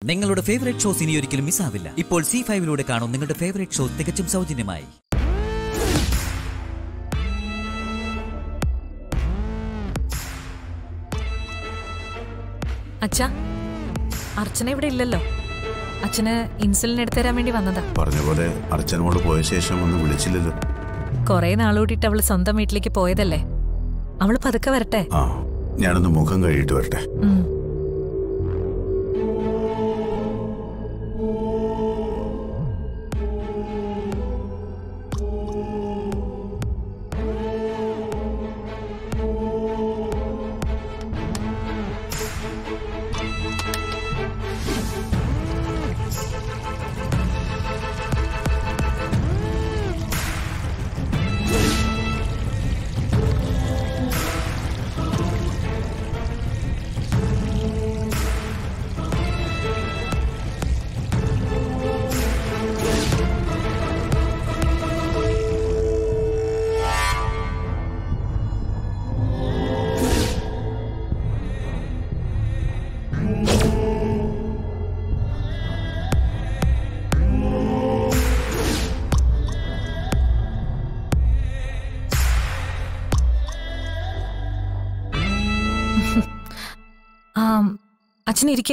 നിങ്ങളുടെ favourite shows ഇനി ഒരിക്കലും മിസ്സാവില്ല ഇപ്പോൾ സി ഫൈവിലൂടെ കാണും നിങ്ങളുടെ ഫേവറേറ്റ് ഷോ തികച്ചും സൗജന്യമായി അച്ഛ അർച്ചന ഇവിടെ ഇല്ലല്ലോ അച്ഛന് ഇൻസുലിൻ എടുത്തു തരാൻ വേണ്ടി വന്നതാ പറഞ്ഞ പോലെ അർച്ചനോട് പോയ ശേഷം ഒന്നും വിളിച്ചില്ലല്ലോ കുറെ നാളൂട്ടിട്ട് അവള് സ്വന്തം വീട്ടിലേക്ക് പോയതല്ലേ അവള് പതുക്കെ വരട്ടെ ആ ഞാനൊന്ന് മുഖം കഴിയിട്ട് വരട്ടെ ഉം. ആ അച്ഛൻ ഇരിക്കെ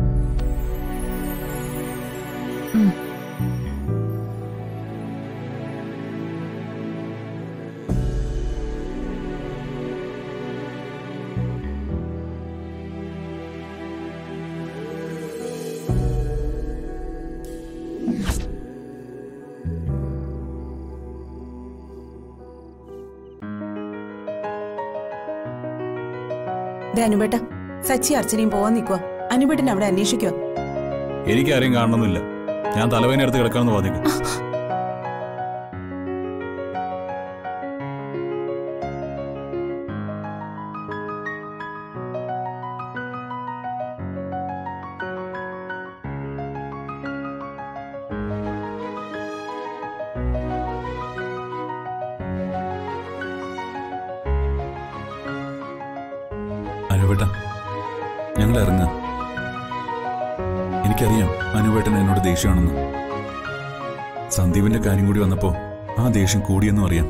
ദേ അനുപേട്ട സച്ചി അർച്ചനയും പോവാൻ നിൽക്കുക അനുപേട്ടൻ അവിടെ അന്വേഷിക്കുക എനിക്കാരെയും കാണണമെന്നില്ല ഞാൻ തലവേന എടുത്ത് കിടക്കാമെന്ന് വാദിക്കും അനുവേട്ട ഞങ്ങൾ ഇറങ്ങുക എനിക്കറിയാം അനുവേട്ടൻ എന്നോട് ദേഷ്യമാണെന്ന് സന്ദീപിന്റെ കാര്യം കൂടി വന്നപ്പോ ആ ദേഷ്യം കൂടിയെന്നും അറിയാം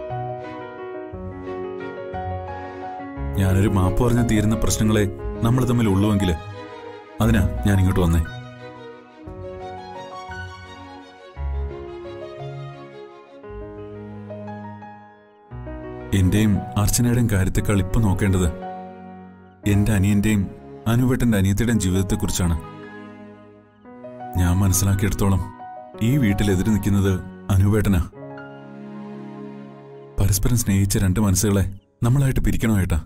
ഞാനൊരു മാപ്പ് പറഞ്ഞ തീരുന്ന പ്രശ്നങ്ങളെ നമ്മൾ തമ്മിൽ ഉള്ളുവെങ്കിൽ അതിനാ ഞാൻ ഇങ്ങോട്ട് വന്നേ എന്റെയും അർച്ചനയുടെയും കാര്യത്തെക്കാൾ ഇപ്പൊ നോക്കേണ്ടത് എന്റെ അനിയന്റെയും അനുവേട്ടന്റെ അനിയത്തിയുടെയും ജീവിതത്തെക്കുറിച്ചാണ് ഞാൻ മനസ്സിലാക്കിയെടുത്തോളം ഈ വീട്ടിലെതിരെ നിൽക്കുന്നത് അനുവേട്ടനാ പരസ്പരം സ്നേഹിച്ച രണ്ട് മനസ്സുകളെ നമ്മളായിട്ട് പിരിക്കണോ ഏട്ടാ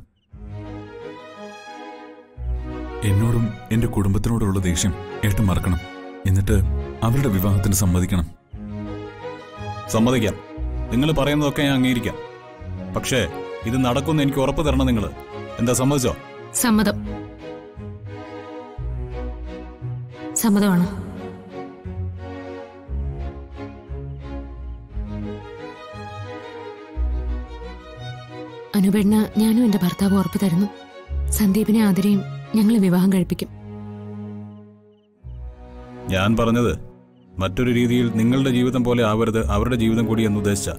എന്നോടും എന്റെ കുടുംബത്തിനോടുള്ള ദേഷ്യം ഏട്ടൻ മറക്കണം എന്നിട്ട് അവരുടെ വിവാഹത്തിന് സമ്മതിക്കണം സമ്മതിക്കാം നിങ്ങൾ പറയുന്നതൊക്കെ ഞാൻ അംഗീകരിക്കാം പക്ഷേ ഇത് നടക്കുമെന്ന് എനിക്ക് ഉറപ്പ് തരണം നിങ്ങൾ എന്താ സമ്മതിച്ചോ സമ്മതം സമ്മതമാണ് അനുപേടിന് ഞാനും എന്റെ ഭർത്താവ് ഉറപ്പ് തരുന്നു സന്ദീപിനെ ആദരയും ഞങ്ങൾ വിവാഹം കഴിപ്പിക്കും ഞാൻ പറഞ്ഞത് മറ്റൊരു രീതിയിൽ നിങ്ങളുടെ ജീവിതം പോലെ ആവരുത് അവരുടെ ജീവിതം കൂടി എന്ന് ഉദ്ദേശിച്ച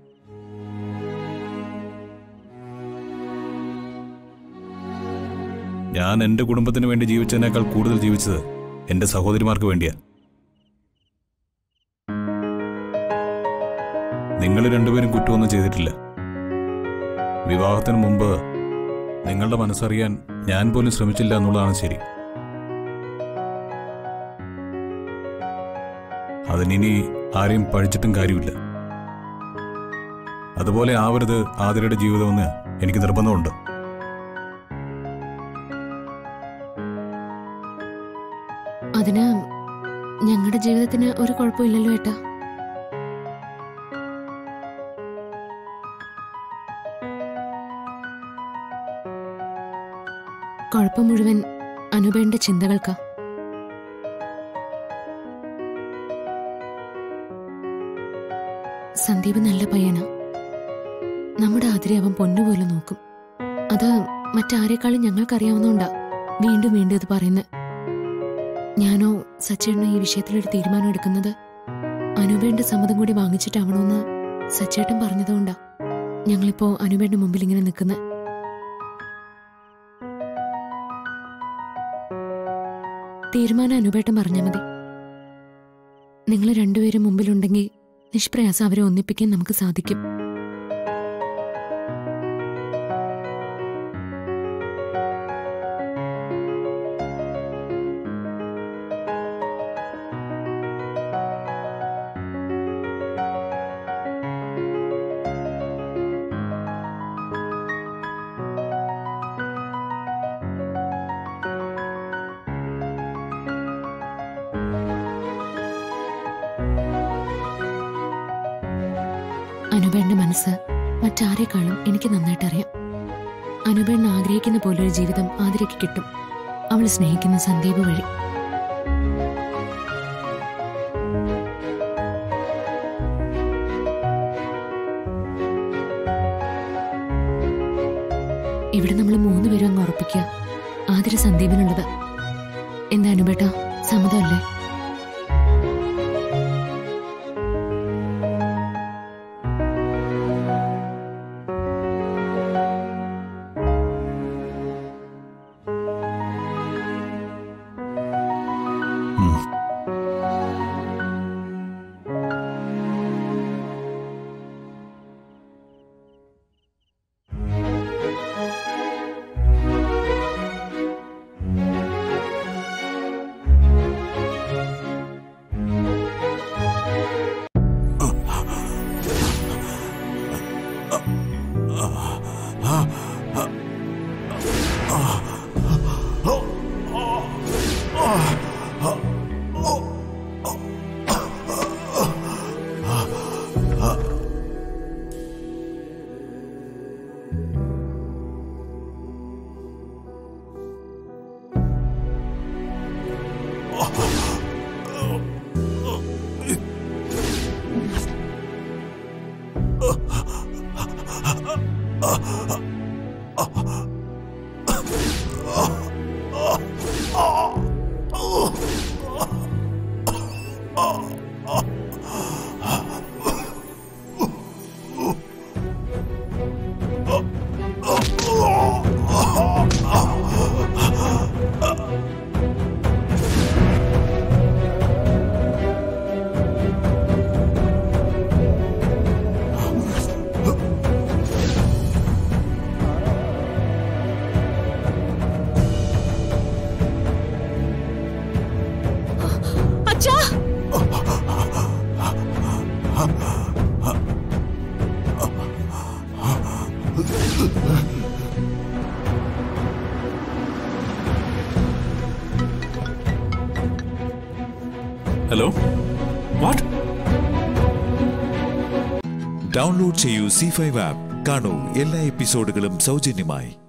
ഞാൻ എന്റെ കുടുംബത്തിന് വേണ്ടി ജീവിച്ചതിനേക്കാൾ കൂടുതൽ ജീവിച്ചത് എന്റെ സഹോദരിമാർക്ക് വേണ്ടിയാ നിങ്ങൾ രണ്ടുപേരും കുറ്റമൊന്നും ചെയ്തിട്ടില്ല വിവാഹത്തിന് മുമ്പ് നിങ്ങളുടെ മനസ്സറിയാൻ ഞാൻ പോലും ശ്രമിച്ചില്ല എന്നുള്ളതാണ് ശരി അതിനി ആരെയും പഴിച്ചിട്ടും കാര്യമില്ല അതുപോലെ ആവരുത് ആതിരയുടെ ജീവിതമെന്ന് എനിക്ക് നിർബന്ധമുണ്ട് അതിന് ഞങ്ങളുടെ ജീവിതത്തിന് ഒരു കുഴപ്പമില്ലല്ലോ ഏട്ടാ കുഴപ്പം മുഴുവൻ അനുപേന്റെ ചിന്തകൾക്കാ സന്ദീപ് നല്ല പയ്യനാ നമ്മുടെ ആതിരെ അവൻ പൊന്നുപോലെ നോക്കും അത് മറ്റാരേക്കാളും ഞങ്ങൾക്കറിയാവുന്നോണ്ടാ വീണ്ടും വീണ്ടും ഇത് പറയുന്നത് ഞാനോ സച്ചേട്ടനോ ഈ വിഷയത്തിലൊരു തീരുമാനം എടുക്കുന്നത് അനുപേന്റെ സമ്മതം കൂടി വാങ്ങിച്ചിട്ടാവണമെന്ന് സച്ചേട്ടൻ പറഞ്ഞതുകൊണ്ടാ ഞങ്ങളിപ്പോ അനുപേന്റെ മുമ്പിൽ ഇങ്ങനെ നിൽക്കുന്നത് തീരുമാനം അനുപേട്ടൻ പറഞ്ഞാൽ മതി നിങ്ങൾ രണ്ടുപേരും മുമ്പിലുണ്ടെങ്കിൽ നിഷ്പ്രയാസം അവരെ ഒന്നിപ്പിക്കാൻ നമുക്ക് സാധിക്കും അനുപേന്റെ മനസ്സ് മറ്റാരേക്കാളും എനിക്ക് നന്നായിട്ട് അറിയാം അനുപേണ്ണ ആഗ്രഹിക്കുന്ന പോലൊരു ജീവിതം ആതിരയ്ക്ക് കിട്ടും അവൾ സ്നേഹിക്കുന്ന സന്ദീപ് വഴി ഇവിടെ നമ്മൾ മൂന്നുപേരും അങ്ങ് ഉറപ്പിക്കുക ആതിര സന്ദീപിനുള്ളത് എന്താ അനുപേട്ട സമ്മതമല്ലേ അച്ഛാ ഹലോ വാട്ട് ഡൗൺലോഡ് ചെയ്യൂ സി ഫൈവ് ആപ്പ് കാണൂ എല്ലാ എപ്പിസോഡുകളും സൗജന്യമായി